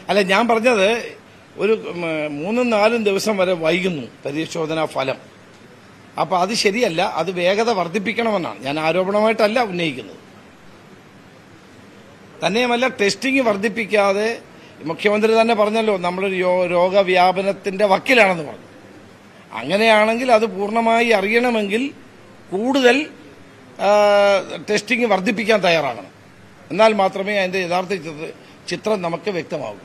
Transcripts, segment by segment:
അല്ല ഞാൻ പറഞ്ഞത് ഒരു ഉം, മൂന്നും നാലും ദിവസം വരെ വൈകുന്നു പരിശോധനാ ഫലം അപ്പൊ അത് ശരിയല്ല അത് വേഗത വർദ്ധിപ്പിക്കണമെന്നാണ് ഞാൻ ആരോപണമായിട്ടല്ല ഉന്നയിക്കുന്നത് തന്നെയുമല്ല ടെസ്റ്റിംഗ് വർദ്ധിപ്പിക്കാതെ മുഖ്യമന്ത്രി തന്നെ പറഞ്ഞല്ലോ നമ്മളൊരു യോ- രോഗവ്യാപനത്തിന്റെ വക്കിലാണെന്ന് പറഞ്ഞു അങ്ങനെയാണെങ്കിൽ അത് പൂർണ്ണമായി അറിയണമെങ്കിൽ കൂടുതൽ ആ, ടെസ്റ്റിംഗ് വർദ്ധിപ്പിക്കാൻ തയ്യാറാകണം എന്നാൽ മാത്രമേ അതിന്റെ യഥാർത്ഥ ചിത്ര- ചിത്രം നമുക്ക് വ്യക്തമാകൂ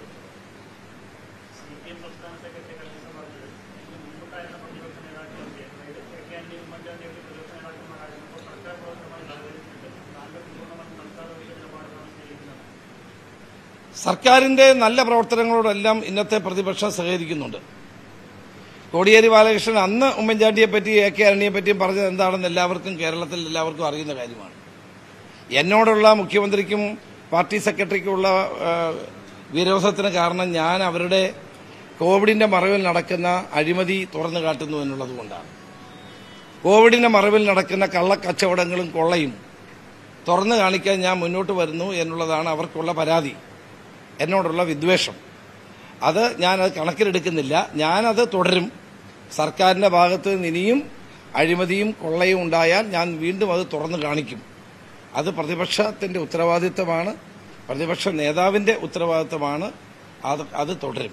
സർക്കാരിന്റെ നല്ല പ്രവർത്തനങ്ങളോടെല്ലാം ഇന്നത്തെ പ്രതിപക്ഷം സഹകരിക്കുന്നുണ്ട് കോടിയേരി ബാലകൃഷ്ണൻ അന്ന് ഉമ്മൻചാണ്ടിയെ പറ്റി എ കെ ആന്റണിയെ പറ്റിയും പറഞ്ഞത് എന്താണെന്ന് എല്ലാവർക്കും കേരളത്തിൽ എല്ലാവർക്കും അറിയുന്ന കാര്യമാണ് എന്നോടുള്ള മുഖ്യമന്ത്രിക്കും പാർട്ടി സെക്രട്ടറിക്കുമുള്ള ആ, വിരോധത്തിന് കാരണം ഞാൻ അവരുടെ കോവിഡിന്റെ മറവിൽ നടക്കുന്ന അഴിമതി തുറന്നു കാട്ടുന്നു എന്നുള്ളത് കൊണ്ടാണ് കോവിഡിന്റെ മറവിൽ നടക്കുന്ന കള്ളക്കച്ചവടങ്ങളും കൊള്ളയും തുറന്നു കാണിക്കാൻ ഞാൻ മുന്നോട്ട് വരുന്നു എന്നുള്ളതാണ് അവർക്കുള്ള പരാതി എന്നോടുള്ള വിദ്വേഷം അത് ഞാനത് കണക്കിലെടുക്കുന്നില്ല ഞാനത് തുടരും സർക്കാരിന്റെ ഭാഗത്ത് നിന്ന് ഇനിയും അഴിമതിയും കൊള്ളയും ഉണ്ടായാൽ ഞാൻ വീണ്ടും അത് തുറന്നു കാണിക്കും അത് പ്രതിപക്ഷത്തിന്റെ ഉത്തരവാദിത്തമാണ് പ്രതിപക്ഷ നേതാവിന്റെ ഉത്തരവാദിത്തമാണ് അത് അത് തുടരും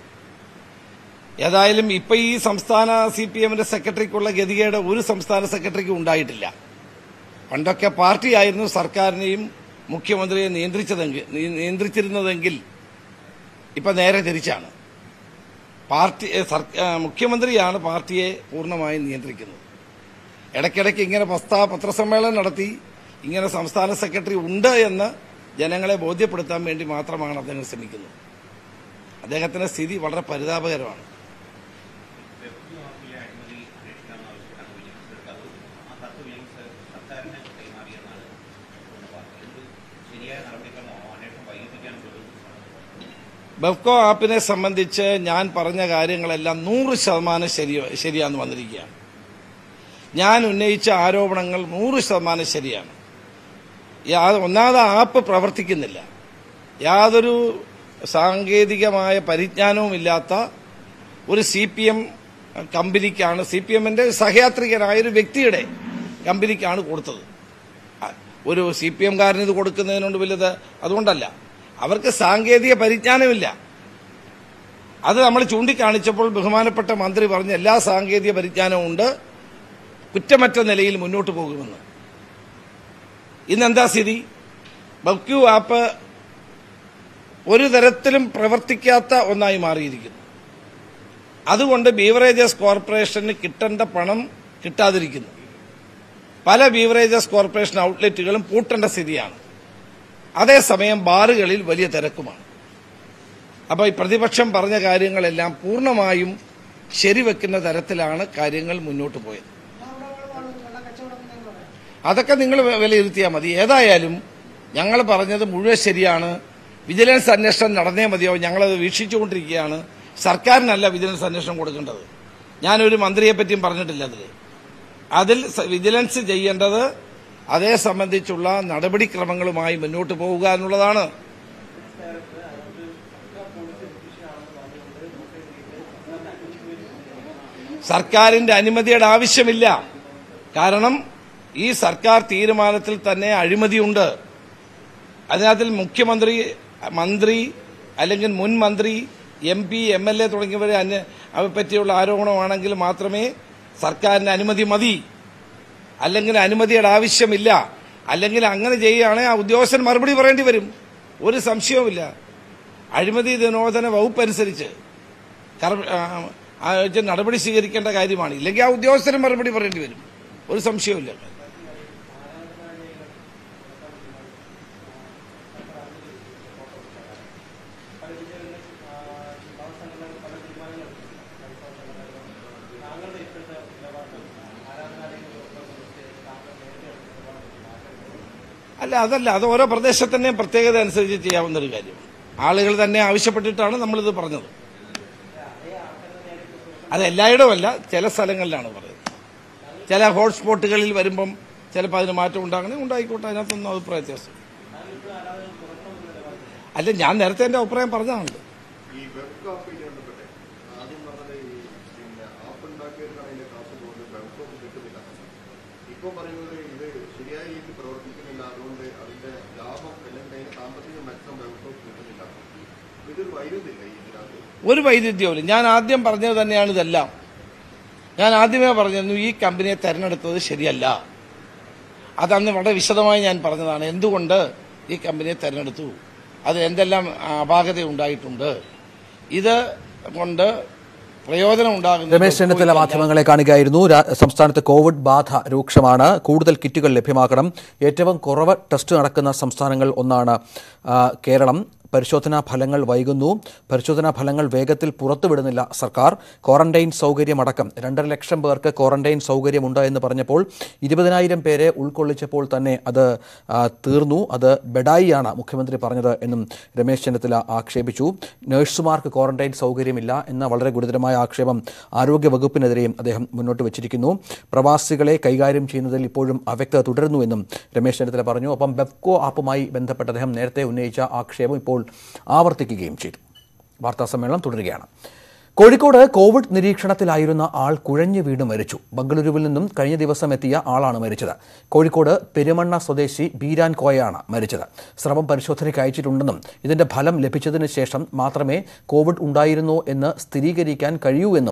ഏതായാലും ഇപ്പൊ ഈ സംസ്ഥാന സി പി എമ്മിന്റെ സെക്രട്ടറിക്കുള്ള ഗതികേട് ഒരു സംസ്ഥാന സെക്രട്ടറിക്കും ഉണ്ടായിട്ടില്ല പണ്ടൊക്കെ പാർട്ടിയായിരുന്നു സർക്കാരിനെയും മുഖ്യമന്ത്രിയെ നിയന്ത്രിച്ചതെങ്കിൽ നിയ- നിയന്ത്രിച്ചിരുന്നതെങ്കിൽ ഇപ്പൊ നേരെ തിരിച്ചാണ് പാർട്ടി ഏ, സർ- ഏ, മുഖ്യമന്ത്രിയാണ് പാർട്ടിയെ പൂർണ്ണമായും നിയന്ത്രിക്കുന്നത് ഇടയ്ക്കിടയ്ക്ക് ഇങ്ങനെ പസ്താ പത്രസമ്മേളനം നടത്തി ഇങ്ങനെ സംസ്ഥാന സെക്രട്ടറി ഉണ്ട് എന്ന് ജനങ്ങളെ ബോധ്യപ്പെടുത്താൻ വേണ്ടി മാത്രമാണ് അദ്ദേഹം ശ്രമിക്കുന്നത് അദ്ദേഹത്തിന്റെ സ്ഥിതി വളരെ പരിതാപകരമാണ് വെബ്മാർക്കിലെ അഴിമതി അന്വേഷിക്കണമെന്നാവശ്യപ്പെട്ടാണ് വിജിലൻസ് എടുത്തത് ആ കത്ത് വിജിലൻസ് സർക്കാരിന് കൈമാറിയെന്നാണ് ഒന്ന് പറഞ്ഞത് ഇത് ശരിയായ നടപടിക്രമമോ അന്വേഷണം വൈകിപ്പിക്കാൻ ശ്രമിച്ചു ബെഫ്കോ ആപ്പിനെ സംബന്ധിച്ച് ഞാൻ പറഞ്ഞ കാര്യങ്ങളെല്ലാം നൂറ് ശതമാനം ശരി ശരിയാന്ന് വന്നിരിക്കുകയാണ് ഞാൻ ഉന്നയിച്ച ആരോപണങ്ങൾ നൂറ് ശതമാനം ശരിയാണ് യാ- ഒന്നാമത് ആപ്പ് പ്രവർത്തിക്കുന്നില്ല യാതൊരു സാങ്കേതികമായ പരിജ്ഞാനവും ഇല്ലാത്ത ഒരു സി പി എം കമ്പനിക്കാണ് സി പി എമ്മിന്റെ സഹയാത്രികനായ ഒരു വ്യക്തിയുടെ കമ്പനിക്കാണ് കൊടുത്തത് അ- ഒരു സി പി എംകാരന് ഇത് കൊടുക്കുന്നതിനോട് വലുത് അതുകൊണ്ടല്ല അവർക്ക് സാങ്കേതിക പരിജ്ഞാനമില്ല അത് നമ്മൾ ചൂണ്ടിക്കാണിച്ചപ്പോൾ ബഹുമാനപ്പെട്ട മന്ത്രി പറഞ്ഞ എല്ലാ സാങ്കേതിക പരിജ്ഞാനവും ഉണ്ട് കുറ്റമറ്റ നിലയിൽ മുന്നോട്ട് പോകുമെന്ന് ഇന്നെന്താ സ്ഥിതി ബക്യു ആപ്പ് ഒരു തരത്തിലും പ്രവർത്തിക്കാത്ത ഒന്നായി മാറിയിരിക്കുന്നു അതുകൊണ്ട് ബീവറേജസ് കോർപ്പറേഷന് കിട്ടേണ്ട പണം കിട്ടാതിരിക്കുന്നു പല ബീവറേജസ് കോർപ്പറേഷൻ ഔട്ട്ലെറ്റുകളും പൂട്ടേണ്ട സ്ഥിതിയാണ് അതേസമയം ബാറുകളിൽ വലിയ തിരക്കുമാണ് അപ്പോൾ ഈ പ്രതിപക്ഷം പറഞ്ഞ കാര്യങ്ങളെല്ലാം പൂർണ്ണമായും ശരിവെക്കുന്ന തരത്തിലാണ് കാര്യങ്ങൾ മുന്നോട്ട് പോയത് അതൊക്കെ നിങ്ങൾ വിലയിരുത്തിയാൽ മതി ഏതായാലും ഞങ്ങൾ പറഞ്ഞത് മുഴുവൻ ശരിയാണ് വിജിലൻസ് അന്വേഷണം നടന്നേ മതിയോ ഞങ്ങളത് വീക്ഷിച്ചുകൊണ്ടിരിക്കുകയാണ് സർക്കാരിനല്ല വിജിലൻസ് അന്വേഷണം കൊടുക്കേണ്ടത് ഞാനൊരു മന്ത്രിയെ പറ്റിയും പറഞ്ഞിട്ടില്ല അതിൽ അതിൽ സ- വിജിലൻസ് ചെയ്യേണ്ടത് അതേ സംബന്ധിച്ചുള്ള നടപടിക്രമങ്ങളുമായി മുന്നോട്ട് പോവുക എന്നുള്ളതാണ് സർക്കാരിന്റെ അനുമതിയുടെ ആവശ്യമില്ല കാരണം ഈ സർക്കാർ തീരുമാനത്തിൽ തന്നെ അഴിമതിയുണ്ട് അതിനകത്തിൽ മുഖ്യമന്ത്രി മന്ത്രി അല്ലെങ്കിൽ മുൻ മന്ത്രി M P M L A തുടങ്ങിയവരെ അന്യ അവരെ പറ്റിയുള്ള ആരോപണമാണെങ്കിൽ മാത്രമേ സർക്കാരിന് അനുമതി മതി അല്ലെങ്കിൽ അനുമതിയുടെ ആവശ്യമില്ല അല്ലെങ്കിൽ അങ്ങനെ ചെയ്യുകയാണെങ്കിൽ ആ ഉദ്യോഗസ്ഥൻ മറുപടി പറയേണ്ടി വരും ഒരു സംശയവുമില്ല അഴിമതി നിരോധന വകുപ്പ് അനുസരിച്ച് കറ- ആ, ആ, ഇത് നടപടി സ്വീകരിക്കേണ്ട കാര്യമാണ് ഇല്ലെങ്കിൽ ആ ഉദ്യോഗസ്ഥന് മറുപടി പറയേണ്ടി വരും ഒരു സംശയവുമില്ല അല്ല അതല്ല അത് ഓരോ പ്രദേശത്തിന്റെയും പ്രത്യേകത അനുസരിച്ച് ചെയ്യാവുന്ന ഒരു കാര്യം ആളുകൾ തന്നെ ആവശ്യപ്പെട്ടിട്ടാണ് നമ്മളിത് പറഞ്ഞത് അത് എല്ലായിടവും അല്ല ചില സ്ഥലങ്ങളിലാണ് പറയുന്നത് ചില ഹോട്ട്സ്പോട്ടുകളിൽ വരുമ്പം ചിലപ്പോൾ അതിന് മാറ്റം ഉണ്ടാകണേ ഉണ്ടായിക്കോട്ടെ അതിനകത്തൊന്നും അഭിപ്രായ വ്യത്യാസം അല്ല ഞാൻ നേരത്തെ എന്റെ അഭിപ്രായം പറഞ്ഞതാണല്ലോ ഈ വെബ് ആപ്പിനെ ബന്ധപ്പെട്ട് ആദ്യം പറഞ്ഞത് ഈ പിന്നെ ആപ്പ് ഉണ്ടാക്കിയവർക്കാണ് അതിന്റെ കാശ് പോകുന്നത് വെബ് ആപ്പ് കിട്ടുന്നില്ല ഇപ്പൊ പറയുന്നത് ഇത് ശരിയായ രീതിയിൽ പ്രവർത്തിക്കുന്നില്ല അതുകൊണ്ട് അതിന്റെ ലാഭം അല്ലെങ്കിൽ അതിന്റെ സാമ്പത്തിക മെച്ചം വെബ് ആപ്പ് കിട്ടുന്നില്ല ഇതൊരു വൈരുദ്ധ്യമില്ല ഈ ഇതിനകത്ത് ഒരു വൈരുദ്ധ്യവുമില്ല ഞാൻ ആദ്യം പറഞ്ഞത് തന്നെയാണ് ഇതെല്ലാം ഞാൻ ആദ്യമേ പറഞ്ഞിരുന്നു ഈ കമ്പനിയെ തെരഞ്ഞെടുത്തത് ശരിയല്ല അതന്ന് വളരെ വിശദമായി ഞാൻ പറഞ്ഞതാണ് എന്തുകൊണ്ട് ഈ കമ്പനിയെ തെരഞ്ഞെടുത്തു അത് എന്തെല്ലാം അപാകത ഉണ്ടായിട്ടുണ്ട് ഇത് കൊണ്ട് പ്രയോജനം ഉണ്ടാകുന്നത് രമേശ് ചെന്നിത്തല മാധ്യമങ്ങളെ കാണുകയായിരുന്നു രാ- സംസ്ഥാനത്ത് കോവിഡ് ബാധ രൂക്ഷമാണ് കൂടുതൽ കിറ്റുകൾ ലഭ്യമാക്കണം ഏറ്റവും കുറവ് ടെസ്റ്റ് നടക്കുന്ന സംസ്ഥാനങ്ങൾ ഒന്നാണ് ആ, കേരളം പരിശോധനാ ഫലങ്ങൾ വൈകുന്നു പരിശോധനാ ഫലങ്ങൾ വേഗത്തിൽ പുറത്തുവിടുന്നില്ല സർക്കാർ ക്വാറന്റൈൻ സൗകര്യമടക്കം രണ്ടര ലക്ഷം പേർക്ക് ക്വാറന്റൈൻ സൗകര്യമുണ്ട് എന്ന് പറഞ്ഞപ്പോൾ ഇരുപതിനായിരം പേരെ ഉൾക്കൊള്ളിച്ചപ്പോൾ തന്നെ അത് ആ, തീർന്നു അത് ബെഡായിയാണ് മുഖ്യമന്ത്രി പറഞ്ഞത് എന്നും രമേശ് ചെന്നിത്തല ആക്ഷേപിച്ചു നഴ്സുമാർക്ക് ക്വാറന്റൈൻ സൗകര്യമില്ല എന്ന വളരെ ഗുരുതരമായ ആക്ഷേപം ആരോഗ്യ വകുപ്പിനെതിരെയും അദ്ദേഹം മുന്നോട്ട് വച്ചിരിക്കുന്നു പ്രവാസികളെ കൈകാര്യം ചെയ്യുന്നതിൽ ഇപ്പോഴും അവ്യക്തത തുടരുന്നുവെന്നും രമേശ് ചെന്നിത്തല പറഞ്ഞു ഒപ്പം ബെബ്കോ ആപ്പുമായി ബന്ധപ്പെട്ട് അദ്ദേഹം നേരത്തെ ഉന്നയിച്ച ആക്ഷേപം ഇപ്പോൾ ആവർത്തിക്കുകയും ചെയ്തു വാർത്താ സമ്മേളനം തുടരുകയാണ് കോഴിക്കോട് കോവിഡ് നിരീക്ഷണത്തിലായിരുന്ന ആൾ കുഴഞ്ഞു വീണ് മരിച്ചു ബംഗളൂരുവിൽ നിന്നും കഴിഞ്ഞ ദിവസം എത്തിയ ആളാണ് മരിച്ചത് കോഴിക്കോട് പെരുമണ്ണ സ്വദേശി ബീരാൻ കോയയാണ് മരിച്ചത് സ്രവം പരിശോധനയ്ക്ക് അയച്ചിട്ടുണ്ടെന്നും ഇതിന്റെ ഫലം ലഭിച്ചതിന് ശേഷം മാത്രമേ കോവിഡ് ഉണ്ടായിരുന്നോ എന്ന് സ്ഥിരീകരിക്കാൻ കഴിയൂ എന്നും